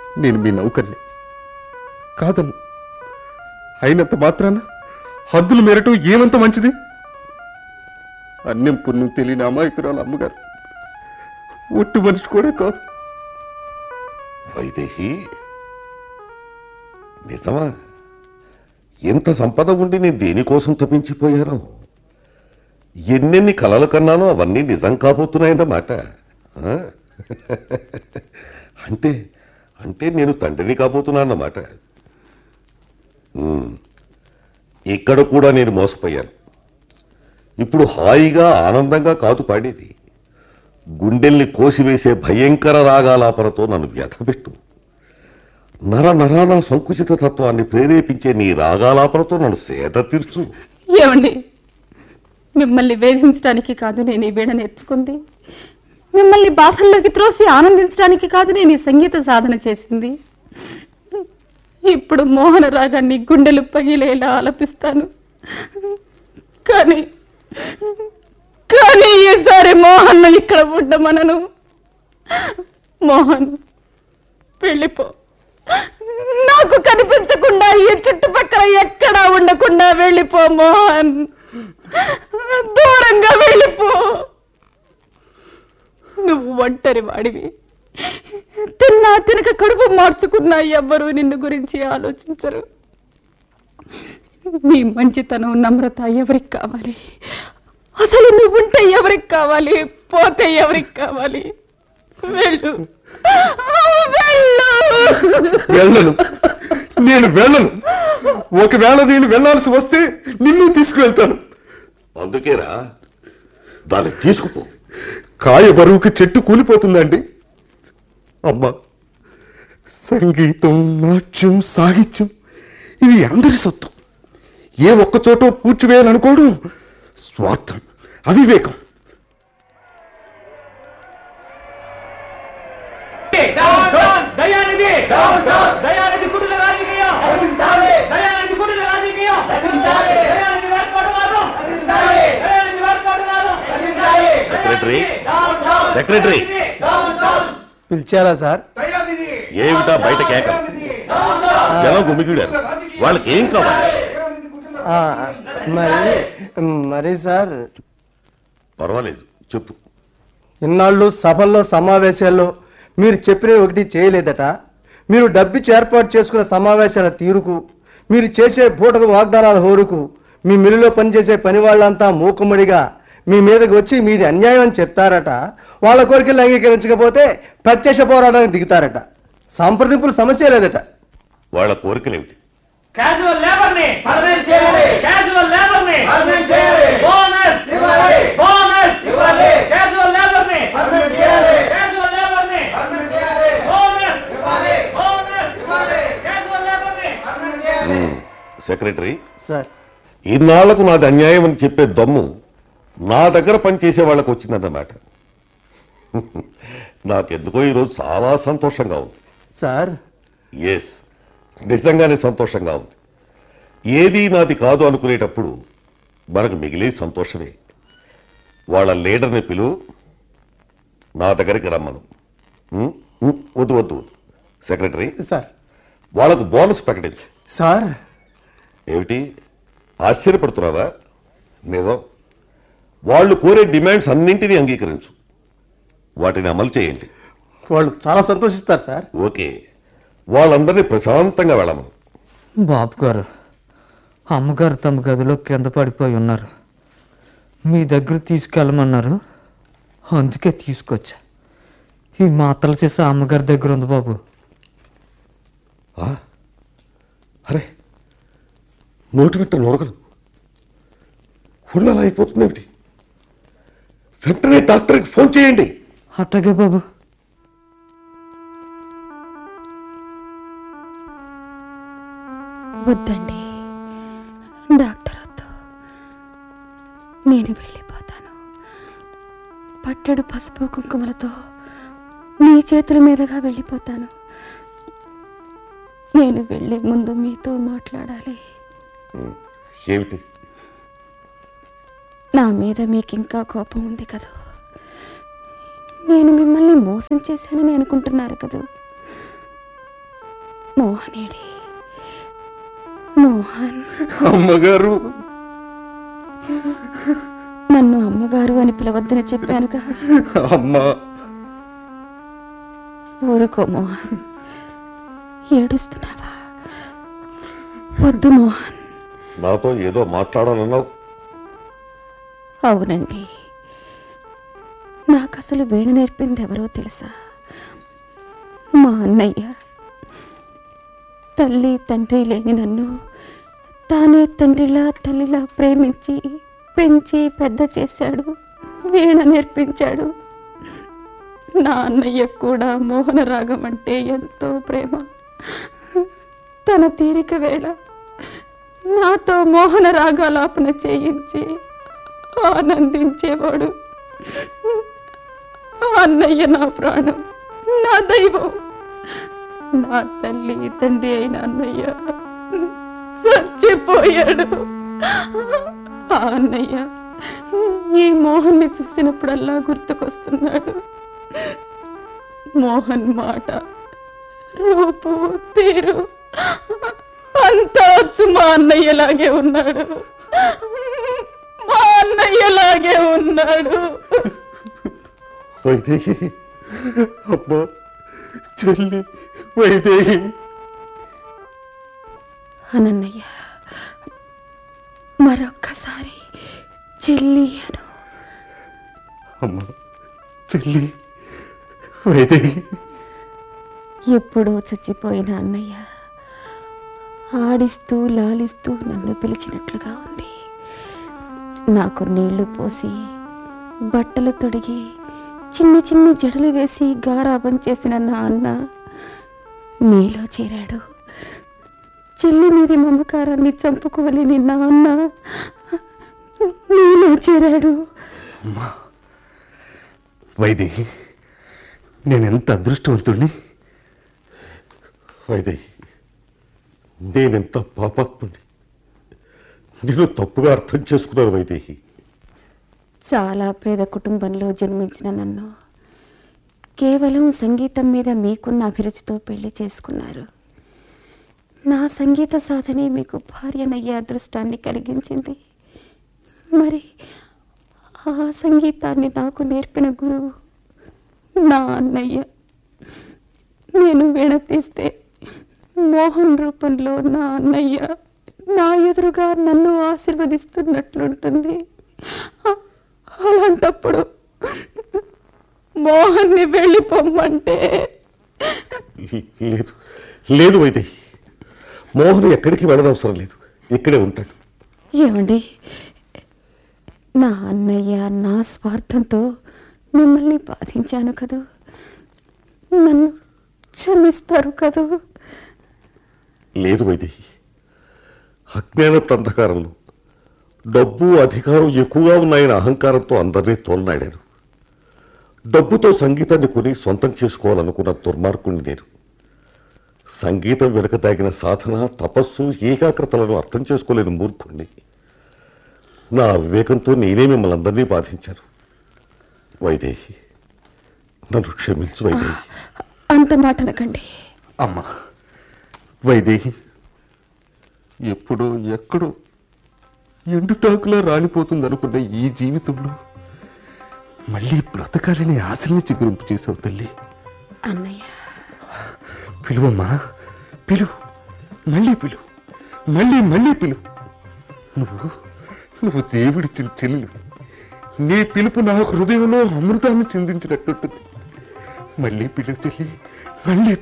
నేను మీ నౌకర్ని కాదను అయినంత మాత్రాన హద్దులు మేరటం ఏమంత మంచిది అన్యం పుణ్యం తెలియని అమాయకురాలు అమ్మగారు ఒట్టు మనిషి కూడా కాదు వైదేహి నిజమా ఎంత సంపద ఉండి నేను దేనికోసం తప్పించిపోయాను ఎన్నెన్ని కలలు కన్నానో అవన్నీ నిజం కాబోతున్నాయన్నమాట ఆ? అంటే అంటే నేను తండ్రిని కాబోతున్నానన్నమాట ఉమ్. ఇక్కడ కూడా నేను మోసపోయాను ఇప్పుడు హాయిగా ఆనందంగా కాదు పాడేది గుండెల్ని కోసివేసే భయంకర రాగాలాపనతో నన్ను వ్యథపెట్టు నర నరాన సంకుచిత తత్వాన్ని ప్రేరేపించే నీ రాగాలాపనతో నన్ను సేద తీర్చు ఏమండి మిమ్మల్ని వేధించడానికి కాదు నేను ఈ వీణ నేర్చుకుంది మిమ్మల్ని బాధల్లోకి త్రోసి ఆనందించడానికి కాదు నేను ఈ సంగీత సాధన చేసింది ఇప్పుడు మోహన రాగాన్ని గుండెలు పగిలేలా ఆలపిస్తాను కానీ కానీ ఈసారి మోహన్ ఇక్కడ ఉండమనను మోహన్ వెళ్ళిపో నాకు కనిపించకుండా ఈ చుట్టుపక్కల ఎక్కడా ఉండకుండా వెళ్ళిపో మోహన్ దూరంగా వెళ్ళిపో నువ్వు ఒంటరి వాడివి తిన్నా తినక కడుపు మార్చుకున్నా ఎవ్వరూ నిన్ను గురించి ఆలోచించరు నీ మంచితనం నమ్రత ఎవరికి కావాలి అసలు నువ్వుంటే ఎవరికి కావాలి పోతే ఎవరికి కావాలి వెళ్ళు వెళ్ళు వెళ్ళను నేను వెళ్ళను ఒకవేళ నేను వెళ్ళాల్సి వస్తే నిన్ను తీసుకువెళ్తాను అందుకేరా దాన్ని తీసుకుపో కాయ బరువుకి చెట్టు కూలిపోతుందండి అమ్మా సంగీతం నాట్యం సాహిత్యం ఇవి అందరి సొత్తు ఏ ఒక్క చోట పూడ్చివేయాలనుకోవడం స్వార్థం అవివేకం దయానిధి దయానిధి కుటుంబ రాజకీయం దయానిధి కుటుంబ రాజకీయం దయానిధి వేర్పాటువాదం దయానిధి వేర్పాటువాదం సెక్రటరీ సెక్రటరీ పిలిచారా సార్ ఏమిటా బయట కేక జనం గుమిగిడారు వాళ్ళకి ఏం కావాలి ఆ, మరి మరి సార్ పర్వాలేదు చెప్పు ఇన్నాళ్ళు సభల్లో సమావేశాల్లో మీరు చెప్పిన ఒకటి చేయలేదట మీరు డబ్బిచ్చి ఏర్పాటు చేసుకున్న సమావేశాల తీరుకు మీరు చేసే పూటకు వాగ్దానాల హోరుకు మీ మిల్లులో పనిచేసే పని వాళ్ళంతా మూకుమ్మడిగా మీ మీదకి వచ్చి మీది అన్యాయం అని చెప్తారట వాళ్ళ కోరికలు అంగీకరించకపోతే ప్రత్యక్ష పోరాటానికి దిగుతారట సంప్రదింపులు సమస్య లేదట వాళ్ళ కోరికలేమిటి క్యాజువల్ లేబర్ ని పర్మనెంట్ చేయాలి క్యాజువల్ లేబర్ ని పర్మనెంట్ చేయాలి బోనస్ ఇవ్వాలి బోనస్ ఇవ్వాలి క్యాజువల్ లేబర్ ని పర్మనెంట్ చేయాలి క్యాజువల్ లేబర్ ని పర్మనెంట్ చేయాలి బోనస్ ఇవ్వాలి బోనస్ ఇవ్వాలి క్యాజువల్ లేబర్ ని పర్మనెంట్ చేయాలి ఉమ్, సెక్రటరీ సార్ ఇన్నాళ్లకు నాది అన్యాయం అని చెప్పే దమ్ము నా దగ్గర పనిచేసే వాళ్ళకు వచ్చిందన్నమాట నాకెందుకో ఈరోజు చాలా సంతోషంగా ఉంది సార్ ఎస్ నిజంగానే సంతోషంగా ఉంది ఏది నాది కాదు అనుకునేటప్పుడు మనకు మిగిలే సంతోషమే వాళ్ళ లీడర్ని పిలువు నా దగ్గరికి రమ్మను ఉం? ఉం, వద్దు వద్దు వద్దు సెక్రటరీ సార్ వాళ్ళకు బోనస్ ప్రకటించు సార్ ఏమిటి ఆశ్చర్యపడుతున్నావా నిజం వాళ్ళు కోరే డిమాండ్స్ అన్నింటినీ అంగీకరించు వాటిని అమలు చేయండి వాళ్ళు చాలా సంతోషిస్తారు సార్ ఓకే వాళ్ళందరినీ ప్రశాంతంగా వెళ్ళమను బాబు గారు అమ్మగారు తమ గదిలో కింద పడిపోయి ఉన్నారు మీ దగ్గర తీసుకెళ్ళమన్నారు అందుకే తీసుకొచ్చా ఈ మాత్రలు చేసే అమ్మగారి దగ్గర ఉంది బాబు ఆ? అరే నోటి వెంట నొరగలు అలా అయిపోతుంది ఏమిటి వెంటనే డాక్టర్కి ఫోన్ చేయండి అట్టగే బాబు వద్దండి డాక్టర్ వద్దు నేను వెళ్ళిపోతాను పట్టెడు పసుపు కుంకుమలతో మీ చేతుల మీదుగా వెళ్ళిపోతాను నేను వెళ్ళే ముందు మీతో మాట్లాడాలి ఏమిటి నా మీద మీకు ఇంకా కోపం ఉంది కదా నేను మిమ్మల్ని మోసం చేశానని అనుకుంటున్నారు కదా మోహనేడి మోహన్ అమ్మగారు నన్ను అమ్మగారు అని పిలవద్దని చెప్పానుగా అమ్మా ఊరుకో మోహన్ ఏడుస్తున్నావా వద్దు మోహన్ నాతో ఏదో మాట్లాడాలన్నావు అవునండి నాకు అసలు వేణ నేర్పింది ఎవరో తెలుసా మా అన్నయ్య తల్లి తండ్రి లేని నన్ను తానే తండ్రిలా తల్లిలా ప్రేమించి పెంచి పెద్ద చేశాడు వీణ నేర్పించాడు నా అన్నయ్య కూడా మోహన రాగం అంటే ఎంతో ప్రేమ తన తీరిక వేళ నాతో మోహన రాగాలాపన చేయించి ఆనందించేవాడు ఆ అన్నయ్య నా ప్రాణం నా దైవం నా తల్లి తండ్రి అయిన అన్నయ్య చచ్చిపోయాడు ఆ అన్నయ్య ఈ మోహన్ని చూసినప్పుడల్లా గుర్తుకొస్తున్నాడు మోహన్ మాట రూపు తీరు అంతా వచ్చు మా అన్నయ్యలాగే ఉన్నాడు మా అన్నయ్యలాగే ఉన్నాడు వైదేహి అమ్మా చెల్లి వైదేహి అనన్నయ్య మరొక్కసారి చెల్లి అను అమ్మా చెల్లి వైదేహి ఎప్పుడో చచ్చిపోయిన అన్నయ్య ఆడిస్తూ లాలిస్తూ నన్ను పిలిచినట్లుగా ఉంది నాకు నీళ్లు పోసి బట్టలు తొడిగి చిన్ని చిన్ని జడలు వేసి గారాబం చేసిన నా అన్న నీలో చేరాడు చెల్లి మీది మమకారాన్ని చంపుకోలేని నా అన్న నీలో చేరాడు వైదేహి నేనెంత అదృష్టవంతుణ్ణి వైదేహి నేనెంత పాపాత్ముని నేను తప్పుగా అర్థం చేసుకున్నాను వైదేహి చాలా పేద కుటుంబంలో జన్మించిన నన్ను కేవలం సంగీతం మీద మీకున్న అభిరుచితో పెళ్లి చేసుకున్నారు నా సంగీత సాధనే మీకు భార్యనయ్యే అదృష్టాన్ని కలిగించింది మరి ఆ సంగీతాన్ని నాకు నేర్పిన గురువు నా అన్నయ్య నేను వీణ తీస్తే మోహన్ రూపంలో నా అన్నయ్య నా ఎదురుగా నన్ను ఆశీర్వదిస్తున్నట్లుంటుంది అ- అలాంటప్పుడు మోహన్ని వెళ్ళిపోమ్మంటే లేదు లేదు వైదేహి మోహన్ ఎక్కడికి వెళ్ళనవసరం లేదు ఇక్కడే ఉంటాడు ఏమండి నా అన్నయ్య నా స్వార్థంతో మిమ్మల్ని బాధించాను కదూ నన్ను క్షమిస్తారు కదూ లేదు వైదేహి అజ్ఞాన అంధకారంలో డబ్బు అధికారం ఎక్కువగా ఉన్నాయని అహంకారంతో అందరినీ తోలనాడాను డబ్బుతో సంగీతాన్ని కొని సొంతం చేసుకోవాలనుకున్న దుర్మార్గుణ్ణి నేను సంగీతం వెనుక దాగిన సాధన తపస్సు ఏకాగ్రతలను అర్థం చేసుకోలేని మూర్ఖుణ్ణి నా వివేకంతో నేనే మిమ్మల్ని అందరినీ బాధించాను వైదేహి నన్ను క్షమించు వైదేహి అంత మాట అనకండి అమ్మా వైదేహి ఎప్పుడో ఎక్కడో ఎండుటాకులా రాలిపోతుంది అనుకున్న ఈ జీవితంలో మళ్ళీ బ్రతకాలని ఆశల్ని చిగురింపు చేసావు తల్లి అన్నయ్య పిలువమ్మా పిలువు మళ్ళీ పిలువు మళ్ళీ మళ్ళీ పిలువు నువ్వు నువ్వు దేవుడిచ్చిన చెల్లెలు నీ పిలుపు నా హృదయంలో అమృతాన్ని చిందించినట్టుంటుంది మళ్ళీ పిలువు చెల్లి మళ్ళీ